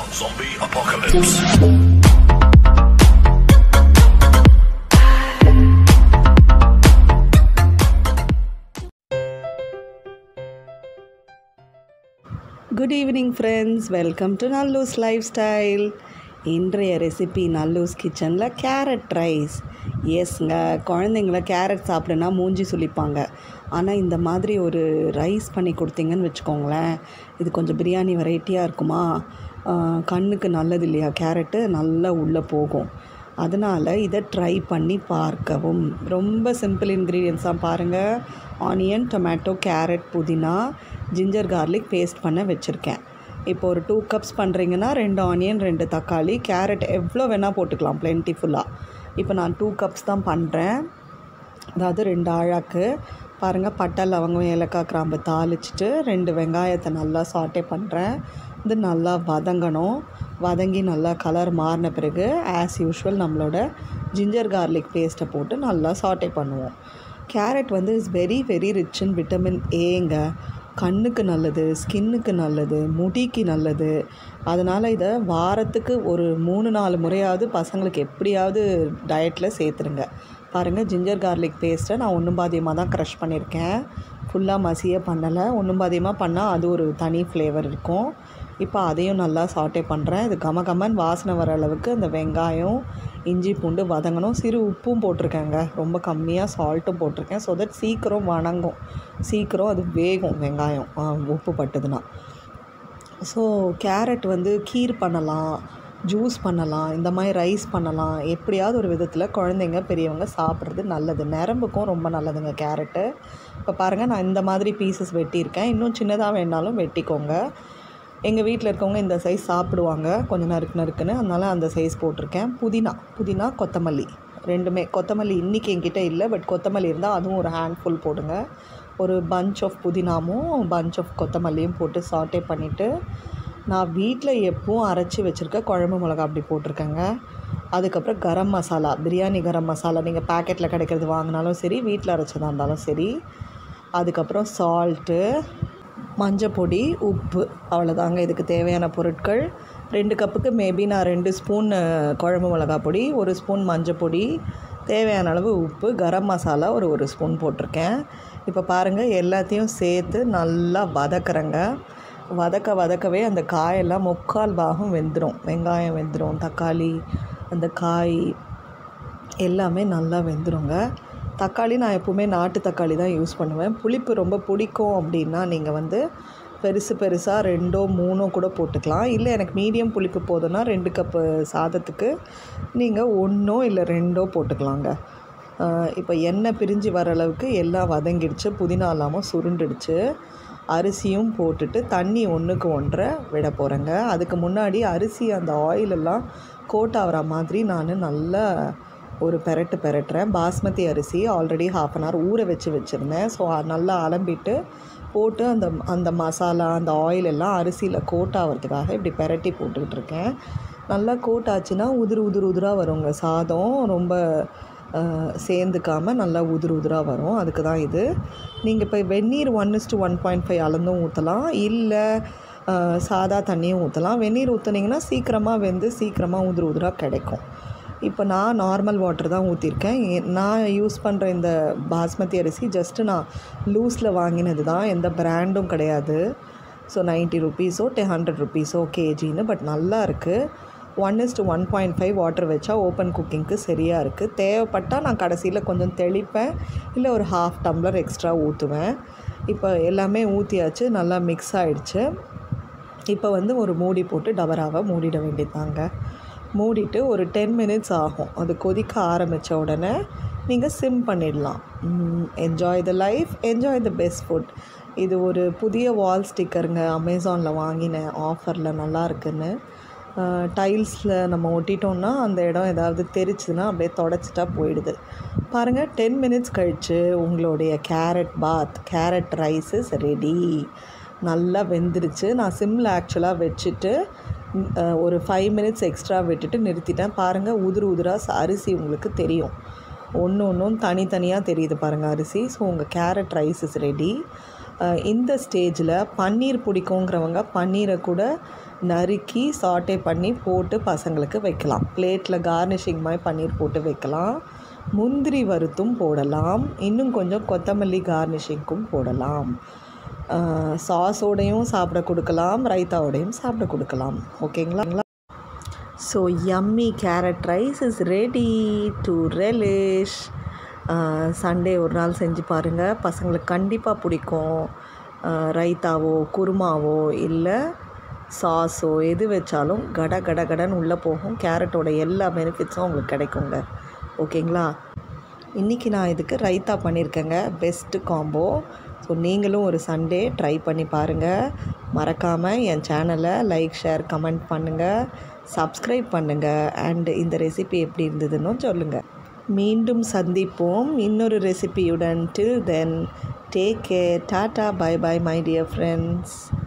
Zombie apocalypse. Good evening friends welcome to Nallu's life style இன்றைய recipe Nallu's கிச்சனில் carrot rice எஸ்ங்க குழந்தைங்கள carrot சாப்பிடுனா மூஞ்சி சுளிப்பாங்க ஆனால் இந்த மாதிரி ஒரு ரைஸ் பண்ணி கொடுத்தீங்கன்னு வச்சுக்கோங்களேன் இது கொஞ்சம் பிரியாணி வெரைட்டியாக இருக்குமா ஆஹ் கண்ணுக்கு நல்லது இல்லையா கேரட்டு நல்லா உள்ளே போகும் அதனால் இதை ட்ரை பண்ணி பார்க்கவும் ரொம்ப சிம்பிள் இன்க்ரீடியன்ஸ் தான் பாருங்கள் ஆனியன் டொமேட்டோ கேரட் புதினா ஜிஞ்சர் கார்லிக் பேஸ்ட் பண்ண வச்சுருக்கேன் இப்போ ஒரு டூ கப்ஸ் பண்ணுறீங்கன்னா ரெண்டு ஆனியன் ரெண்டு தக்காளி கேரட் எவ்வளோ வேணால் போட்டுக்கலாம் plentiful-ஆ இப்போ நான் டூ கப்ஸ் தான் பண்ணுறேன் அதாவது ரெண்டு ஆழாக்கு பாருங்கள் பட்டை லவங்கம் ஏலக்காய் கிராம்பு தாளிச்சிட்டு ரெண்டு வெங்காயத்தை நல்லா சாட்டே பண்ணுறேன் இது நல்லா வதங்கணும் வதங்கி நல்லா கலர் மாறின பிறகு ஆஸ் யூஷுவல் நம்மளோட ஜிஞ்சர் கார்லிக் பேஸ்ட்டை போட்டு நல்லா சாட்டே பண்ணுவோம் கேரட் வந்து is very very rich in vitamin ஏங்க கண்ணுக்கு நல்லது ஸ்கின்னுக்கு நல்லது முடிக்கு நல்லது அதனால் இதை வாரத்துக்கு ஒரு மூணு நாலு முறையாவது பசங்களுக்கு எப்படியாவது டயட்டில் சேர்த்துருங்க பாருங்கள் ஜிஞ்சர் கார்லிக் பேஸ்ட்டை நான் ஒன்றும் பாதியமாக தான் க்ரஷ் பண்ணியிருக்கேன் ஃபுல்லாக மசிய பண்ணலை ஒன்றும் பாதியமாக பண்ணால் அது ஒரு தனி ஃப்ளேவர் இருக்கும் இப்போ அதையும் நல்லா சாட்டே பண்ணுறேன் இது கம கமன் வாசனை வர அளவுக்கு அந்த வெங்காயம் இஞ்சி பூண்டு வதங்கணும் சிறு உப்பும் போட்டிருக்கேங்க ரொம்ப கம்மியாக சால்ட்டும் போட்டிருக்கேன் ஸோ தட் சீக்கிரம் வணங்கும் சீக்கிரம் அது வேகும் வெங்காயம் ஆ, உப்பு பட்டுதுன்னா ஸோ கேரட் வந்து கீர் பண்ணலாம் ஜூஸ் பண்ணலாம் இந்த மாதிரி ரைஸ் பண்ணலாம் எப்படியாவது ஒரு விதத்தில் குழந்தைங்க பெரியவங்க சாப்பிட்றது நல்லது நரம்புக்கும் ரொம்ப நல்லதுங்க கேரட்டு இப்போ பாருங்கள் நான் இந்த மாதிரி பீசஸ் வெட்டியிருக்கேன் இன்னும் சின்னதாக வேணாலும் வெட்டிக்கோங்க எங்கள் வீட்டில் இருக்கவங்க இந்த சைஸ் சாப்பிடுவாங்க கொஞ்சம் நறுக்கு நறுக்குன்னு அதனால் அந்த சைஸ் போட்டிருக்கேன் புதினா புதினா கொத்தமல்லி ரெண்டுமே கொத்தமல்லி இன்றைக்கி என்கிட்ட இல்லை பட் கொத்தமல்லி இருந்தால் அதுவும் ஒரு ஹேண்ட்ஃபுல் போடுங்க ஒரு பஞ்ச் ஆஃப் புதினாமும் பஞ்ச் ஆஃப் கொத்தமல்லியும் போட்டு சாட்டே பண்ணிவிட்டு நான் வீட்டில் எப்பவும் அரைச்சி வச்சுருக்க குழம்பு மிளகா அப்படி போட்டிருக்கேங்க அதுக்கப்புறம் கரம் மசாலா பிரியாணி கரம் மசாலா நீங்கள் பேக்கெட்டில் கிடைக்கிறது வாங்கினாலும் சரி வீட்டில் அரைச்சதாக இருந்தாலும் சரி அதுக்கப்புறம் சால்ட்டு மஞ்சப்பொடி உப்பு அவ்வளோதாங்க இதுக்கு தேவையான பொருட்கள் ரெண்டு கப்புக்கு மேபி நான் ரெண்டு ஸ்பூன் அஹ், குழம்பு மிளகா பொடி ஒரு ஸ்பூன் மஞ்சப்பொடி தேவையான அளவு உப்பு கரம் மசாலா ஒரு ஒரு ஸ்பூன் போட்டிருக்கேன் இப்போ பாருங்கள் எல்லாத்தையும் சேர்த்து நல்லா வதக்குறேங்க வதக்க வதக்கவே அந்த காயெல்லாம் முக்கால் பாகம் வெந்துடும் வெங்காயம் வெந்துடும் தக்காளி அந்த காய் எல்லாமே நல்லா வெந்துருங்க தக்காளி நான் எப்போவுமே நாட்டு தக்காளி தான் யூஸ் பண்ணுவேன் புளிப்பு ரொம்ப பிடிக்கும் அப்படின்னா நீங்கள் வந்து பெருசு பெருசாக ரெண்டோ மூணோ கூட போட்டுக்கலாம் இல்லை எனக்கு மீடியம் புளிப்பு போதும்னா ரெண்டு கப்பு சாதத்துக்கு நீங்கள் ஒன்றோ இல்லை ரெண்டோ போட்டுக்கலாங்க ஆஹ் இப்போ எண்ணெய் பிரிஞ்சு வர அளவுக்கு எல்லாம் வதங்கிடுச்சு புதினா இல்லாமல் சுருண்டுடுச்சு அரிசியும் போட்டுட்டு தண்ணி ஒன்றுக்கு ஒன்றரை விட போகிறேங்க அதுக்கு முன்னாடி அரிசி அந்த ஆயிலெல்லாம் கோட் ஆகிற மாதிரி நான் நல்லா ஒரு பெரட்டு பெரட்டுறேன் பாஸ்மதி அரிசி ஆல்ரெடி ஹாஃப் அன் ஹவர் ஊற வச்சு வச்சுருந்தேன் ஸோ நல்லா அலம்பிட்டு போட்டு அந்த அந்த மசாலா அந்த ஆயில் எல்லாம் அரிசியில் கோட் ஆகிறதுக்காக இப்படி பெரட்டி போட்டுக்கிட்டு இருக்கேன் நல்லா கோட் ஆச்சுன்னா உதிர் உதிர் உதிராக வருங்க சாதம் ரொம்ப அஹ், சேர்ந்துக்காமல் நல்லா உதிர் உதிராக வரும் அதுக்கு தான் இது நீங்கள் இப்போ வெந்நீர் one is to one point five அளந்தும் ஊற்றலாம் இல்லை அஹ், சாதா தண்ணியும் ஊற்றலாம் வெந்நீர் ஊற்றுனீங்கன்னா சீக்கிரமாக வெந்து சீக்கிரமாக உதிர் உதிராக கிடைக்கும் இப்போ நான் நார்மல் வாட்டர் தான் ஊற்றிருக்கேன் ஏ- நான் யூஸ் பண்ணுற இந்த பாஸ்மதி அரிசி ஜஸ்ட்டு நான் லூஸில் வாங்கினது தான் எந்த பிராண்டும் கிடையாது ஸோ நைன்ட்டி ருபீஸோ டெ ஹண்ட்ரட் ருபீஸோ கேஜின்னு பட் நல்லா இருக்குது one is to one point five water வச்சா ஓப்பன் குக்கிங்க்கு சரியாக இருக்குது தேவைப்பட்டால் நான் கடைசியில் கொஞ்சம் தெளிப்பேன் இல்லை ஒரு ஹாஃப் டம்ளர் எக்ஸ்ட்ரா ஊற்றுவேன் இப்போ எல்லாமே ஊற்றியாச்சு நல்லா மிக்ஸ் ஆயிடுச்சு இப்போ வந்து ஒரு மூடி போட்டு டபராவை மூடிட வேண்டியதாங்க மூடிட்டு ஒரு டென் மினிட்ஸ் ஆகும் அது கொதிக்க ஆரம்பித்த உடனே நீங்கள் சிம் பண்ணிடலாம் enjoy the life enjoy the best food இது ஒரு புதிய வால் ஸ்டிக்கருங்க அமேசானில் வாங்கினேன் ஆஃபரில் நல்லா இருக்குன்னு டைல்ஸில் நம்ம ஒட்டிட்டோம்னா அந்த இடம் ஏதாவது தெரிச்சுதுன்னா அப்படியே தொடச்சிட்டா போயிடுது பாருங்கள் டென் மினிட்ஸ் கழித்து உங்களுடைய carrot bath carrot rice is ready நல்லா வெந்துருச்சு நான் சிம்மில் ஆக்சுவலாக வச்சுட்டு ம், அஹ், ஒரு ஃபைவ் மினிட்ஸ் எக்ஸ்ட்ரா விட்டுட்டு நிறுத்திட்டேன் பாருங்கள் உதிர் உதிராக அரிசி உங்களுக்கு தெரியும் ஒன்று ஒன்றும் தனித்தனியாக தெரியுது பாருங்கள் அரிசி ஸோ உங்கள் கேரட் ரைஸ் இஸ் ரெடி அஹ், இந்த ஸ்டேஜில் பன்னீர் பிடிக்குங்கிறவங்க பன்னீரை கூட நறுக்கி சாட்டே பண்ணி போட்டு பசங்களுக்கு வைக்கலாம் பிளேட்டில் கார்னிஷிங் மாதிரி பன்னீர் போட்டு வைக்கலாம் முந்திரி வறுத்தும் போடலாம் இன்னும் கொஞ்சம் கொத்தமல்லி கார்னிஷிங்க்கும் போடலாம் சாஸோடையும் சாப்பிட கொடுக்கலாம் ரைத்தாவோடையும் சாப்பிட கொடுக்கலாம் ஓகேங்களா so yummy carrot rice is ready to relish Sunday ஒரு நாள் செஞ்சு பாருங்கள் பசங்களுக்கு கண்டிப்பாக பிடிக்கும் ஆஹ் ரைத்தாவோ குருமாவோ இல்லை சாஸோ எது வச்சாலும் கட கட கடன்னு உள்ளே போகும் கேரட்டோட எல்லா பெனிஃபிட்ஸும் உங்களுக்கு கிடைக்குங்க ஓகேங்களா இன்றைக்கி நான் இதுக்கு ரைத்தா பண்ணியிருக்கேங்க பெஸ்ட்டு காம்போ ஸோ நீங்களும் ஒரு சண்டே ட்ரை பண்ணி பாருங்கள் மறக்காமல் என் சேனலை லைக் ஷேர் கமெண்ட் பண்ணுங்கள் சப்ஸ்கிரைப் பண்ணுங்கள் அண்ட் இந்த ரெசிபி எப்படி இருந்ததுன்னு சொல்லுங்கள் மீண்டும் சந்திப்போம் இன்னொரு ரெசிபியுடன் till then take care tata bye bye my dear friends